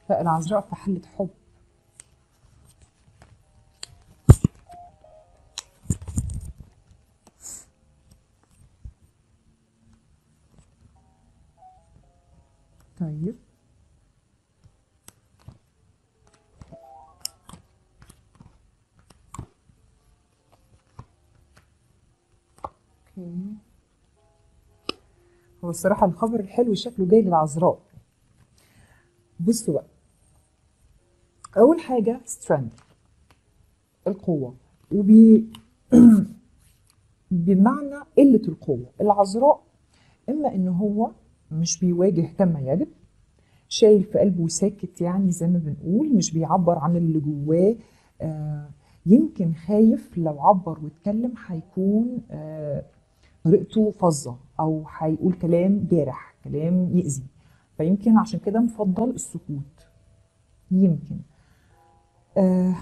فالعذراء في حالة حب طيب اوكي هو الصراحة الخبر الحلو شكله جاي للعذراء بصوا بقى أول حاجة strength القوة وبي بمعنى قلة القوة العذراء إما إن هو مش بيواجه كما يجب شايل في قلبه ساكت يعني زي ما بنقول مش بيعبر عن اللي جواه آه يمكن خايف لو عبر واتكلم هيكون آه طريقته فظة أو هيقول كلام جارح كلام يأذي فيمكن عشان كده مفضل السكوت يمكن آه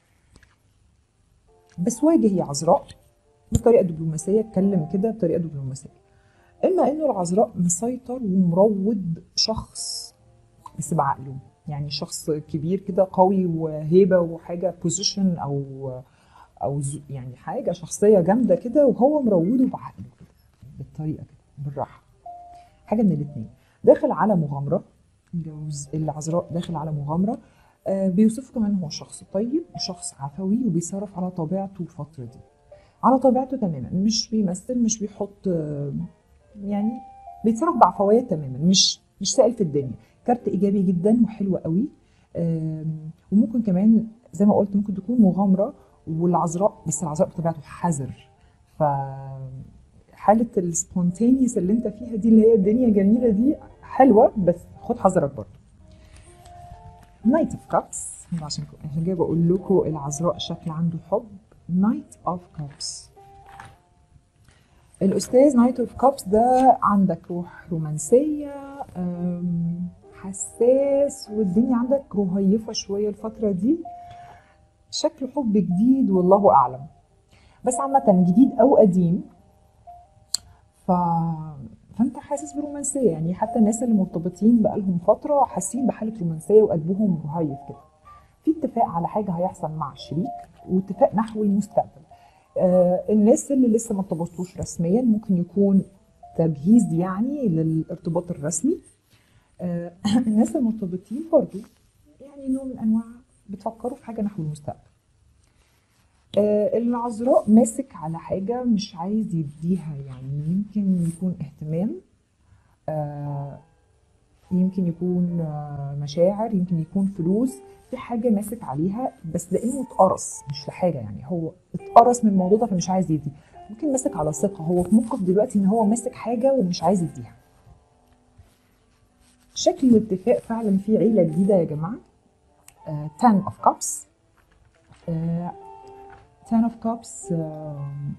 بس واجه يا عذراء بطريقة دبلوماسية اتكلم كده بطريقة دبلوماسية إما إنه العذراء مسيطر ومروض شخص بس بعقله يعني شخص كبير كده قوي وهيبة وحاجة بوزيشن أو أو ز- يعني حاجة شخصية جامدة كده وهو مروضه بعقله كده بالطريقة كده بالراحة حاجة من الاتنين داخل على مغامرة الجوز العذراء داخل على مغامرة آه، بيوصفه كمان هو شخص طيب وشخص عفوي وبيصرف على طبيعته الفترة دي على طبيعته تماما مش بيمثل مش بيحط آه، يعني بيتصرف بعفوية تماما مش مش سائل في الدنيا كارت إيجابي جدا وحلو قوي آم، وممكن كمان زي ما قلت ممكن تكون مغامرة والعذراء بس العذراء بطبيعته حذر ف حالة السبونتينيوس اللي انت فيها دي اللي هي الدنيا جميلة دي حلوة بس خد حذرك برضه نايت اوف كابس عشان عشان كده بقول لكم العذراء شكل عنده حب نايت اوف كابس الاستاذ نايت اوف كابس ده عندك روح رومانسيه أم، حساس والدنيا عندك رهيفه شويه الفتره دي شكل حب جديد والله اعلم بس عامه جديد او قديم ف... فانت حاسس برومانسيه يعني حتى الناس اللي مرتبطين بقالهم فتره حاسين بحاله رومانسيه وقلبهم رهيف كده في اتفاق على حاجه هيحصل مع الشريك واتفاق نحو المستقبل آه الناس اللي لسه ما ارتبطوش رسميا ممكن يكون تجهيز يعني للارتباط الرسمي آه الناس المرتبطين برضو يعني نوع من انواع بتفكروا في حاجه نحو المستقبل آه، العذراء ماسك على حاجة مش عايز يديها يعني يمكن يكون اهتمام آه، يمكن يكون آه، مشاعر يمكن يكون فلوس في حاجة ماسك عليها بس لأنه اتقرص مش لحاجة يعني هو اتقرص من الموضوع ده فمش عايز يدي ممكن ماسك على ثقة هو في موقف دلوقتي إن هو ماسك حاجة ومش عايز يديها شكل الاتفاق فعلا في عيلة جديدة يا جماعة آه، 10 of cups آه، 10 of cups آم،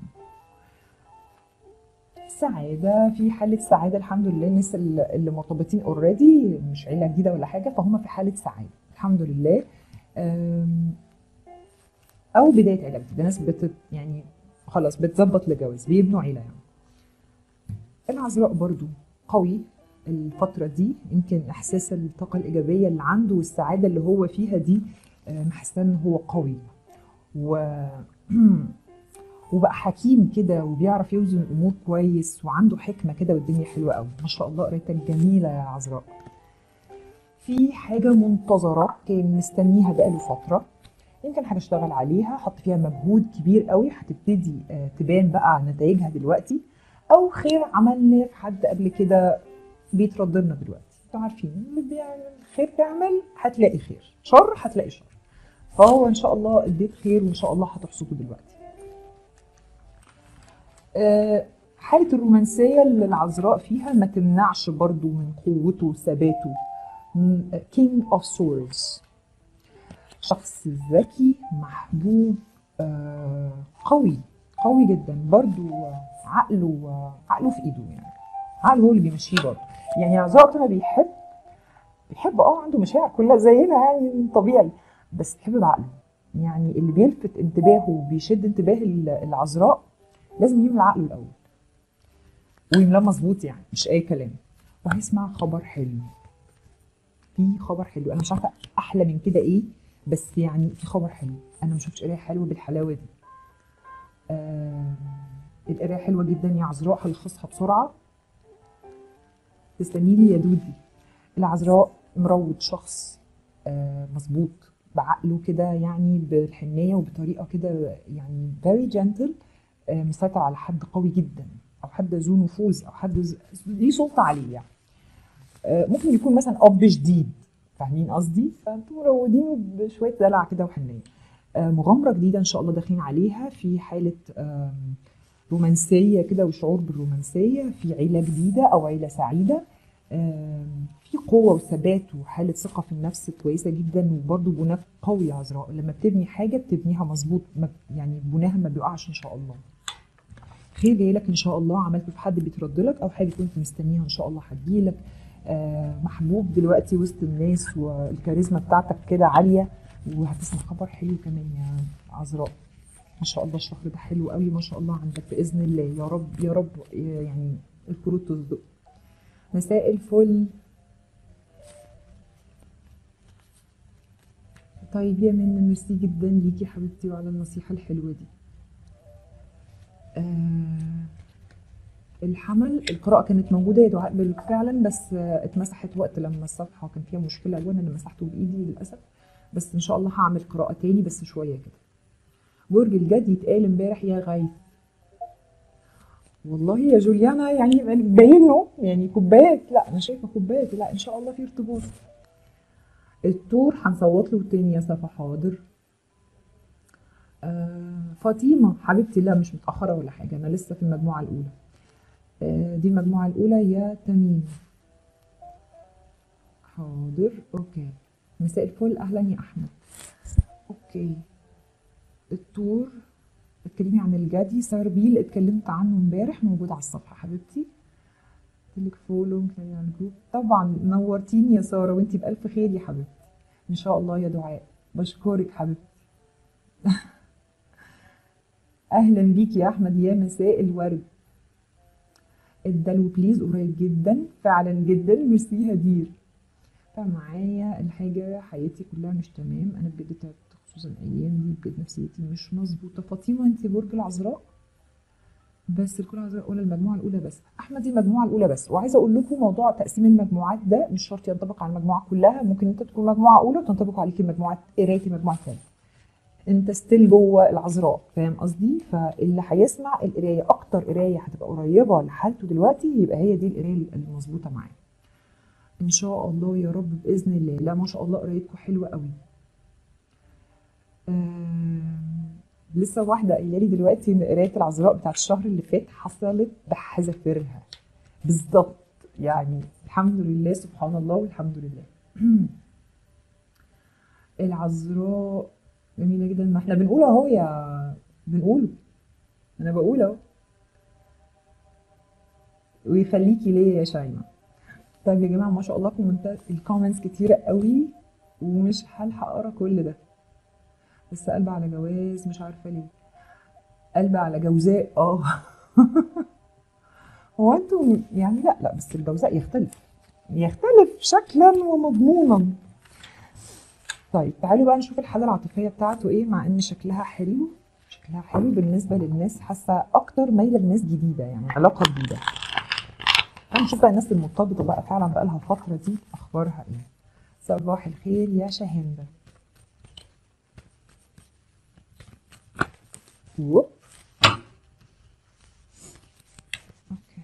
سعادة في حالة سعادة الحمد لله الناس اللي اللي مرتبطين اوريدي مش عيلة جديدة ولا حاجة فهم في حالة سعادة الحمد لله آم، أو بداية عيلة جديدة ناس بت يعني خلاص بتظبط لجواز بيبنوا عيلة يعني العذراء برضو قوي الفترة دي يمكن إحساس الطاقة الإيجابية اللي عنده والسعادة اللي هو فيها دي آه، محساه إن هو قوي و وبقى حكيم كده وبيعرف يوزن الامور كويس وعنده حكمه كده والدنيا حلوه قوي ما شاء الله قريتك جميله يا عذراء في حاجه منتظره كان مستنيها بقاله فتره يمكن هنشتغل عليها حط فيها مجهود كبير قوي هتبتدي آه، تبان بقى نتائجها دلوقتي او خير عملنا في حد قبل كده بيترد لنا دلوقتي انتوا عارفين اللي بيعمل خير تعمل هتلاقي خير شر هتلاقي شر فهو ان شاء الله اديت خير وان شاء الله هتحصده دلوقتي آه، حالة الرومانسية اللي العذراء فيها ما تمنعش برضو من قوته وثباته كينج اوف سورز شخص ذكي محبوب آه، قوي قوي جدا برضو آه، عقله آه، عقله في ايده يعني عقله هو اللي بيمشيه برضو يعني العذراء وقت ما بيحب بيحب اه عنده مشاعر كلها زينا يعني طبيعي بس بيحب بعقله يعني اللي بيلفت انتباهه وبيشد انتباه العذراء لازم يملى عقله الاول ويملاه مظبوط يعني مش اي كلام وهيسمع خبر حلو في خبر حلو انا مش عارفه احلى من كده ايه بس يعني في خبر حلو انا ما شفتش قرايه حلوه بالحلاوه دي آه القرايه حلوه جدا يا عذراء هلخصها بسرعه تسلمي لي يا دودي العذراء مروض شخص آه مظبوط بعقله كده يعني بالحنيه وبطريقه كده يعني very gentle آه مسيطر على حد قوي جدا او حد ذو نفوذ او حد ز- ليه سلطه عليه يعني آه ممكن يكون مثلا اب جديد فاهمين قصدي فانتوا مروضينه بشويه دلع كده وحنيه آه مغامره جديده ان شاء الله داخلين عليها في حاله آم، رومانسيه كده وشعور بالرومانسيه في عيله جديده او عيله سعيده آم، في قوه وثبات وحاله ثقه في النفس كويسه جدا وبرده بناء قوي يا عذراء لما بتبني حاجه بتبنيها مظبوط ما- يعني بناها ما بيقعش ان شاء الله خير جاي لك ان شاء الله عملت في حد بيترد لك او حاجه كنت مستنيها ان شاء الله هتجيلك آه، محبوب دلوقتي وسط الناس والكاريزما بتاعتك كده عاليه وهتسمع خبر حلو كمان يا عذراء ما شاء الله الشهر ده حلو قوي ما شاء الله عندك باذن الله يا رب يا رب يعني الكروت تصدق مساء الفل طيب يا منى ميرسي جدا ليكي حبيبتي وعلى النصيحة الحلوة دي آه الحمل القراءة كانت موجودة يا دعاء بال- فعلا بس آه اتمسحت وقت لما الصفحة كان فيها مشكلة ألوان أنا مسحته بإيدي للأسف بس إن شاء الله هعمل قراءة تاني بس شوية كده برج الجد يتقال امبارح يا غيث والله يا جوليانا يعني باينه يعني كوبايات لا انا شايفه كوبايات لا ان شاء الله في ارتباط التور هنصوت له تاني يا صفا حاضر آه فاطمه حبيبتي لا مش متاخره ولا حاجه انا لسه في المجموعه الاولى آه دي المجموعه الاولى يا تميم حاضر اوكي مساء الفل اهلا يا احمد اوكي التور اتكلمي عن الجدي ساربيل اتكلمت عنه امبارح موجود على الصفحه حبيبتي لك فولو كان على الجروب طبعا نورتيني يا ساره وانتي بالف خير يا حبيبتي ان شاء الله يا دعاء بشكرك حبيبتي اهلا بيك يا احمد يا مساء الورد الدلو بليز قريب جدا فعلا جدا ميرسي هدير فمعايا الحاجه حياتي كلها مش تمام انا بجد تعبت خصوصا الايام دي بجد نفسيتي مش مظبوطه فاطمه انت برج العذراء بس الكل عذراء ولا المجموعه الاولى بس احمد دي المجموعه الاولى بس وعايزه اقول لكم موضوع تقسيم المجموعات ده مش شرط ينطبق على المجموعه كلها ممكن انت تكون مجموعه اولى وتنطبق عليك المجموعه قرايه المجموعه الثانيه انت ستيل جوه العذراء فاهم قصدي فاللي هيسمع القرايه اكتر قرايه هتبقى قريبه لحالته دلوقتي يبقى هي دي القرايه المظبوطه معاه ان شاء الله يا رب باذن الله لا ما شاء الله قرايتكم حلوه قوي آم، لسه واحده قايله لي دلوقتي ان قرايه العذراء بتاعت الشهر اللي فات حصلت بحذافيرها بالظبط يعني الحمد لله سبحان الله والحمد لله العذراء جميله جدا ما احنا بنقول اهو يا بنقوله انا بقول اهو ويخليكي ليا يا شيماء طيب يا جماعه ما شاء الله كومنتات الكومنتس كتيره قوي ومش هلحق اقرا كل ده بس قلب على جواز مش عارفه ليه قلب على جوزاء اه هو انتوا يعني لا لا بس الجوزاء يختلف يختلف شكلا ومضمونا طيب تعالوا بقى نشوف الحاله العاطفيه بتاعته ايه مع ان شكلها حلو شكلها حلو بالنسبه للناس حاسه اكتر مايله لناس جديده يعني علاقه جديده هنشوف بقى الناس المرتبطه بقى فعلا بقى لها فتره دي اخبارها ايه صباح الخير يا شاهندة ووب. اوكي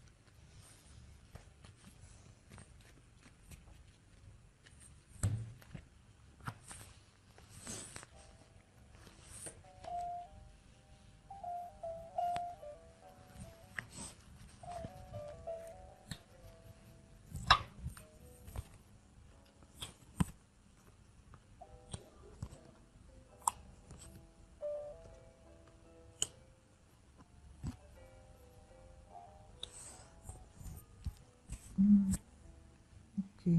اوكي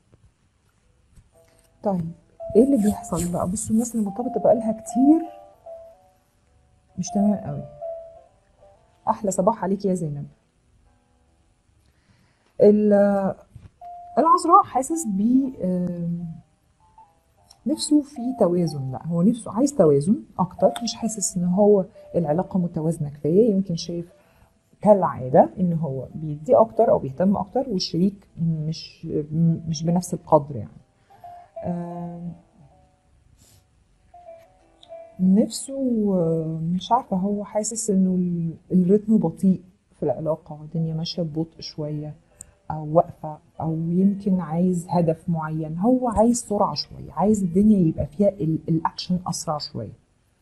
طيب ايه اللي بيحصل بقى بصوا الناس اللي مرتبطه بقالها كتير مش تمام قوي احلى صباح عليك يا زينب ال- العذراء حاسس ب آم، نفسه في توازن لا هو نفسه عايز توازن اكتر مش حاسس ان هو العلاقه متوازنه كفايه يمكن شايف كالعاده ان هو بيدي اكتر او بيهتم اكتر والشريك مش مش بنفس القدر يعني آم، نفسه آه، مش عارفه هو حاسس انه ال- الريتم بطيء في العلاقه الدنيا ماشيه ببطء شويه او واقفه او يمكن عايز هدف معين هو عايز سرعه شويه عايز الدنيا يبقى فيها ال- الاكشن اسرع شويه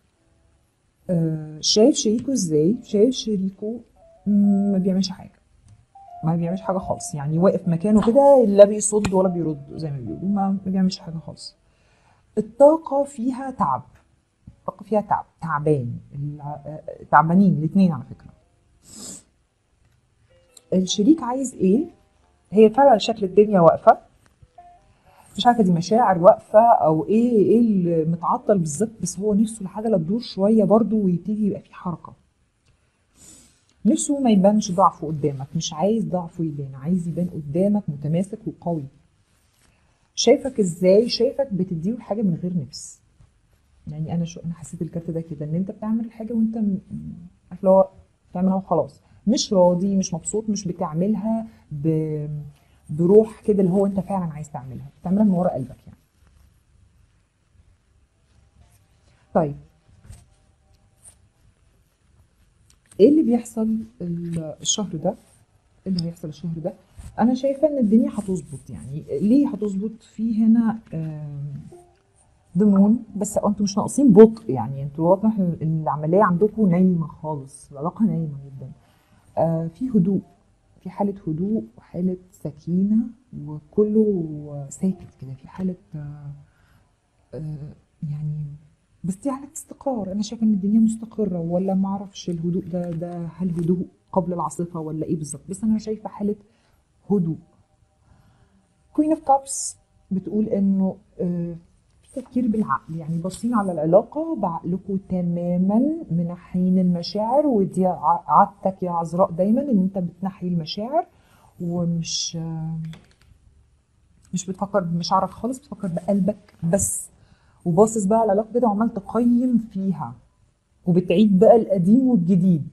آه، شايف شريكه ازاي شايف شريكه مم، ما بيعملش حاجه ما بيعملش حاجه خالص يعني واقف مكانه كده لا بيصد ولا بيرد زي ما بيقولوا ما ما بيعملش حاجه خالص الطاقه فيها تعب الطاقه فيها تعب تعبان الع- آه، تعبانين الاثنين على فكره الشريك عايز ايه هي فعلا شكل الدنيا واقفه مش عارفه دي مشاعر واقفه او ايه ايه اللي متعطل بالظبط بس هو نفسه الحاجه لا تدور شويه برضه ويبتدي يبقى في حركه نفسه ما يبانش ضعفه قدامك مش عايز ضعفه يبان عايز يبان قدامك متماسك وقوي شايفك ازاي شايفك بتديله الحاجه من غير نفس يعني انا شو انا حسيت الكارت ده كده ان انت بتعمل الحاجه وانت م- م- عارف اللي هو بتعملها وخلاص مش راضي مش مبسوط مش بتعملها ب... بروح كده اللي هو انت فعلا عايز تعملها بتعملها من ورا قلبك يعني طيب ايه اللي بيحصل ال- الشهر ده إيه اللي هيحصل الشهر ده انا شايفه ان الدنيا هتظبط يعني ليه هتظبط في هنا آم، ضمون بس انتوا مش ناقصين بطء يعني انتوا واضح إن العمليه عندكم نايمه خالص العلاقه نايمه جدا آه في هدوء في حاله هدوء وحاله سكينه وكله ساكت كده في حاله آه آه يعني بس دي حاله استقرار انا شايفه ان الدنيا مستقره ولا ما اعرفش الهدوء ده ده هل هدوء قبل العاصفه ولا ايه بالظبط بس انا شايفه حاله هدوء كوين اوف كابس بتقول انه آه، في تفكير بالعقل يعني باصين على العلاقه بعقلكم تماما منحين المشاعر ودي ع- عادتك يا عذراء دايما ان انت بتنحي المشاعر ومش آه، مش بتفكر بمشاعرك خالص بتفكر بقلبك بس وباصص بقى على العلاقه كده وعمال تقيم فيها وبتعيد بقى القديم والجديد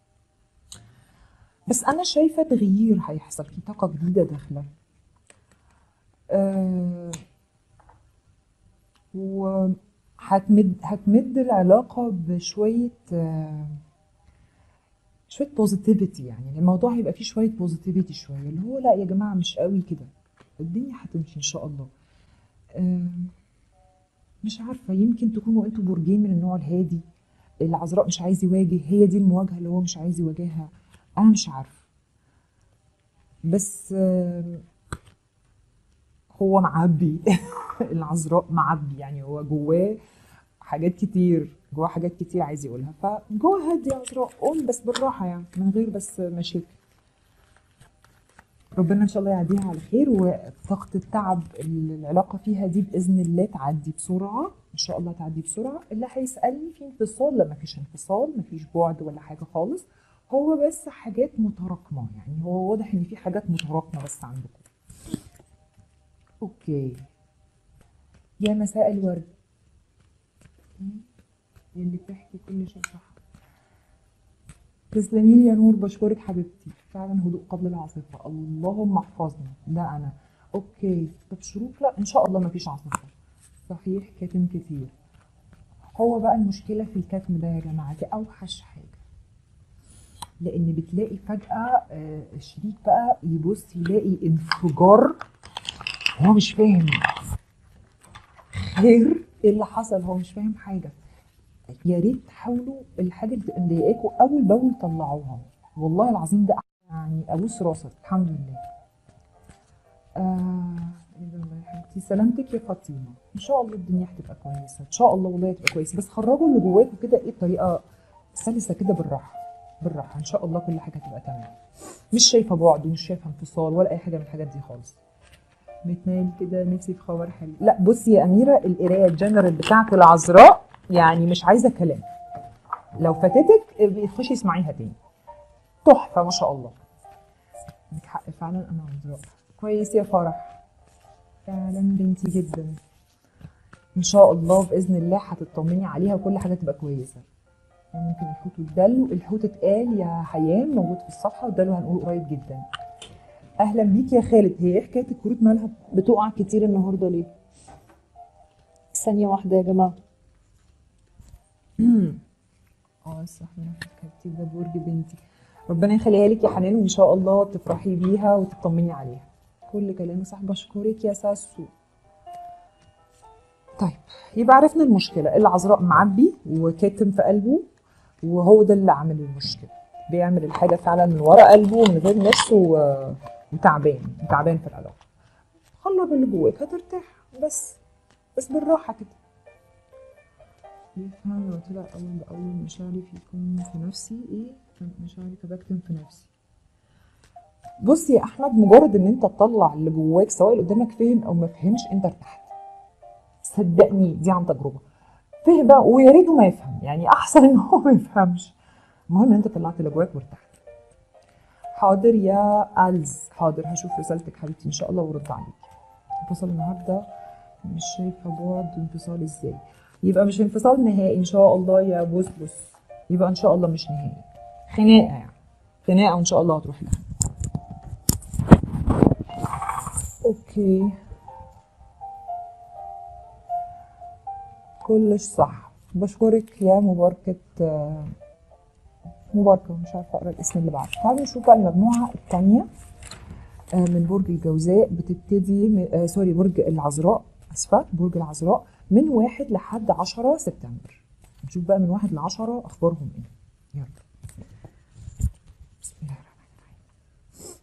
بس انا شايفه تغيير هيحصل في طاقه جديده داخله أه وهتمد هتمد العلاقه بشويه آه، شويه بوزيتيفيتي يعني الموضوع هيبقى فيه شويه بوزيتيفيتي شويه اللي هو لا يا جماعه مش قوي كده الدنيا هتمشي ان شاء الله آه، مش عارفه يمكن تكونوا انتوا برجين من النوع الهادي العذراء مش عايز يواجه هي دي المواجهه اللي هو مش عايز يواجهها انا مش عارفه بس آم، هو معبي العذراء معبي يعني هو جواه حاجات كتير جواه حاجات كتير عايز يقولها فجوه هادي يا عذراء قول بس بالراحه يعني من غير بس مشاكل ربنا ان شاء الله يعديها على خير وطاقه التعب اللي العلاقه فيها دي باذن الله تعدي بسرعه ان شاء الله تعدي بسرعه اللي هيسالني في انفصال لا مفيش انفصال مفيش بعد ولا حاجه خالص هو بس حاجات متراكمه يعني هو واضح ان في حاجات متراكمه بس عندكم اوكي يا مساء الورد اللي بتحكي كل شيء صح تسلمي لي يا نور بشكرك حبيبتي فعلا هدوء قبل العاصفه اللهم احفظنا ده انا اوكي طب شروق لا ان شاء الله ما فيش عاصفه صحيح كاتم كتير هو بقى المشكله في الكتم ده يا جماعه دي اوحش حاجه لان بتلاقي فجاه آه، الشريك بقى يبص يلاقي انفجار هو مش فاهم خير ايه اللي حصل هو مش فاهم حاجه يا ريت تحاولوا الحاجه اللي تبقى مضايقاكوا اول باول طلعوها والله العظيم ده يعني ابوس راسك الحمد لله آه إيه ده والله يا حبيبتي سلامتك يا فاطمه ان شاء الله الدنيا هتبقى كويسه ان شاء الله والله هتبقى كويسه بس خرجوا اللي جواكوا كده ايه بطريقه سلسه كده بالراحه بالراحه ان شاء الله كل حاجه هتبقى تمام مش شايفه بعد ومش شايفه انفصال ولا اي حاجه من الحاجات دي خالص بتنام كده نفسي في خبر حلو لا بصي يا اميره القرايه الجنرال بتاعت العذراء يعني مش عايزه كلام لو فاتتك خشي اسمعيها تاني تحفه ما شاء الله عندك حق فعلا انا عذراء كويس يا فرح فعلا بنتي جدا ان شاء الله باذن الله هتطمني عليها وكل حاجه تبقى كويسه ممكن الحوت والدلو الحوت اتقال يا حيان موجود في الصفحه والدلو هنقول قريب جدا اهلا بيك يا خالد هي ايه حكايه الكروت مالها بتقع كتير النهارده ليه ثانيه واحده يا جماعه اه صح انا فكرتي ده برج بنتي ربنا يخليها لك يا حنان وان شاء الله تفرحي بيها وتطمني عليها كل كلام صح بشكرك يا ساسو طيب يبقى عرفنا المشكله العذراء معبي وكاتم في قلبه وهو ده اللي عامل المشكله بيعمل الحاجه فعلا من ورا قلبه ومن غير نفسه و- وتعبان تعبان في العلاقه خلص اللي جواك هترتاح بس بس بالراحه كده يفهم لو طلع اول باول مشاعري فيكم في نفسي ايه كان مشاعري كبكتم في نفسي بص يا احمد مجرد ان انت تطلع اللي جواك سواء اللي قدامك فهم او ما فهمش انت ارتحت صدقني دي عن تجربه فهم بقى ويا ريته ما يفهم يعني احسن ان هو ما يفهمش المهم ان انت طلعت اللي جواك وارتحت حاضر يا ألز حاضر هشوف رسالتك حبيبتي ان شاء الله وارد عليك انفصل النهارده مش شايفه بعد انفصال ازاي يبقى مش انفصال نهائي ان شاء الله يا بوسبوس يبقى ان شاء الله مش نهائي خناقه يعني خناقه وان شاء الله هتروح لها اوكي كلش صح بشكرك يا مباركة آه، مباركة مش عارفة أقرأ الاسم اللي بعده تعالوا نشوف بقى المجموعة الثانية من برج الجوزاء بتبتدي من- آه، سوري برج العذراء أسفة برج العذراء من واحد لحد عشرة سبتمبر نشوف بقى من واحد لعشرة أخبارهم إيه يلا بسم الله الرحمن الرحيم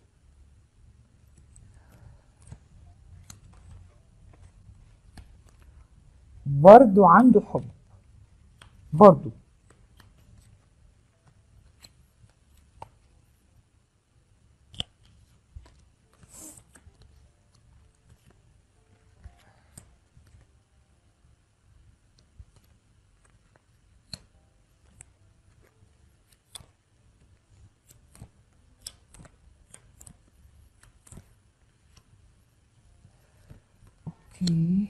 برضو عنده حب برضو اوكي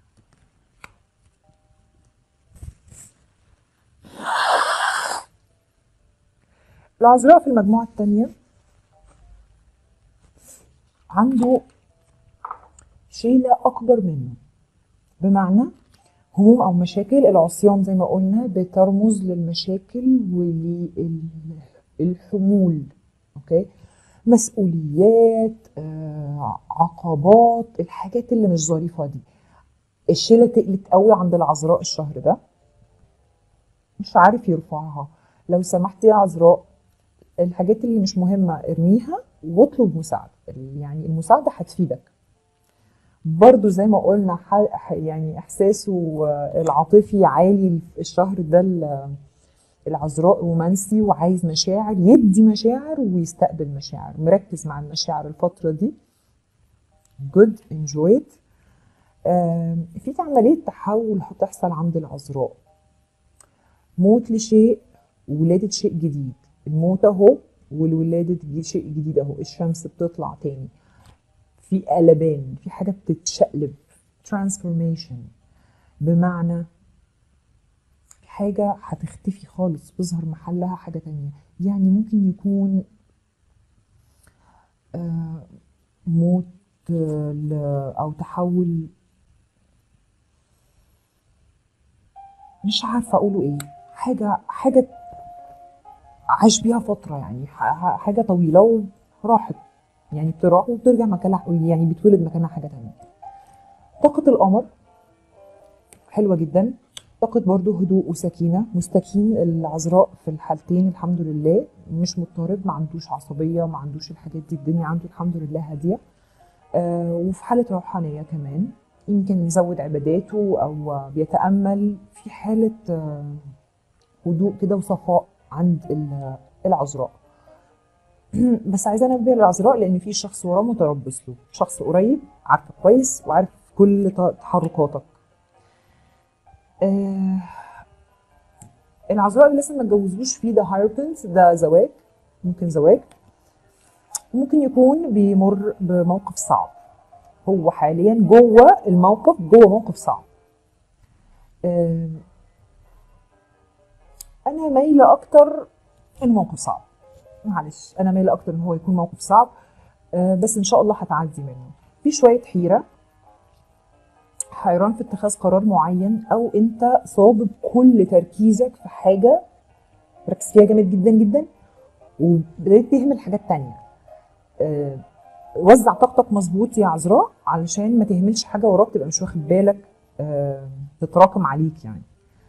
العذراء في المجموعة الثانية عنده شيلة أكبر منه بمعنى هموم أو مشاكل العصيان زي ما قلنا بترمز للمشاكل وللحمول أوكي مسؤوليات آه، عقبات الحاجات اللي مش ظريفة دي الشيلة تقلت قوي عند العذراء الشهر ده مش عارف يرفعها لو سمحت يا عذراء الحاجات اللي مش مهمة ارميها واطلب مساعدة يعني المساعدة هتفيدك برضو زي ما قلنا ح- ح- يعني احساسه آه، العاطفي عالي الشهر ده ال- العذراء رومانسي وعايز مشاعر يدي مشاعر ويستقبل مشاعر مركز مع المشاعر الفترة دي good enjoy it آم، في عملية تحول هتحصل عند العذراء موت لشيء ولادة شيء جديد الموت اهو والولادة جي- شيء جديد اهو الشمس بتطلع تاني في قلبان في حاجة بتتشقلب transformation بمعنى حاجة هتختفي خالص بيظهر محلها حاجة تانية يعني ممكن يكون آه، موت آه، ل- أو تحول مش عارفة أقوله إيه حاجة حاجة عاش بيها فترة يعني ح- ح- حاجة طويلة وراحت يعني بتروح وبترجع مكانها يعني بتولد مكانها حاجة تانية طاقة القمر حلوة جدا طاقة برضو هدوء وسكينة مستكين العذراء في الحالتين الحمد لله مش مضطرب ما عندوش عصبية ما عندوش الحاجات دي الدنيا عنده الحمد لله هادية آه وفي حالة روحانية كمان يمكن يزود عباداته أو بيتأمل في حالة آه هدوء كده وصفاء عند ال- العذراء بس عايزه انبه للعذراء لان في شخص وراه متربص له شخص قريب عارفه كويس وعارف كل ت- تحركاتك آه العذراء اللي لسه ما اتجوزوش فيه ده هايربنز ده زواج ممكن زواج ممكن يكون بيمر بموقف صعب هو حاليا جوه الموقف جوه موقف صعب آم، انا مايله اكتر ان موقف صعب معلش انا مايله اكتر ان هو يكون موقف صعب آه، بس ان شاء الله هتعدي منه في شويه حيره حيران في اتخاذ قرار معين او انت صابب كل تركيزك في حاجه ركز فيها جامد جدا جدا وبدأت تهمل حاجات تانية آه، وزع طاقتك مظبوط يا عذراء علشان ما تهملش حاجه وراك تبقى مش واخد بالك آه، تتراكم عليك يعني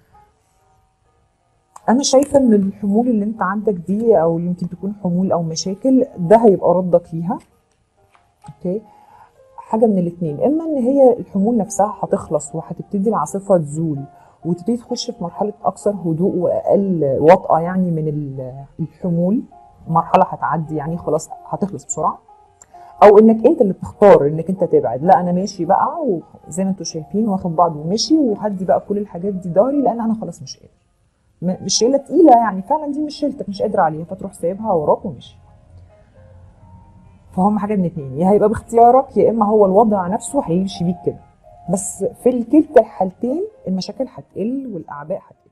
انا شايفه ان الحمول اللي انت عندك دي او يمكن تكون حمول او مشاكل ده هيبقى ردك ليها اوكي حاجه من الاثنين اما ان هي الحمول نفسها هتخلص وهتبتدي العاصفه تزول وتبتدي تخش في مرحله اكثر هدوء واقل وطأه يعني من ال- الحمول مرحله هتعدي يعني خلاص هتخلص بسرعه او انك انت اللي بتختار انك انت تبعد لا انا ماشي بقى وزي ما انتم شايفين واخد بعض ومشي وهدي بقى كل الحاجات دي داري لان انا خلاص مش قادر م- مش شيله تقيله يعني فعلا دي مش شيلتك مش قادر عليها فتروح سايبها وراك ومشي فهم حاجه من اتنين يا هيبقى باختيارك يا اما هو الوضع نفسه هيمشي بيك كده بس في كلتا الحالتين المشاكل هتقل والاعباء هتقل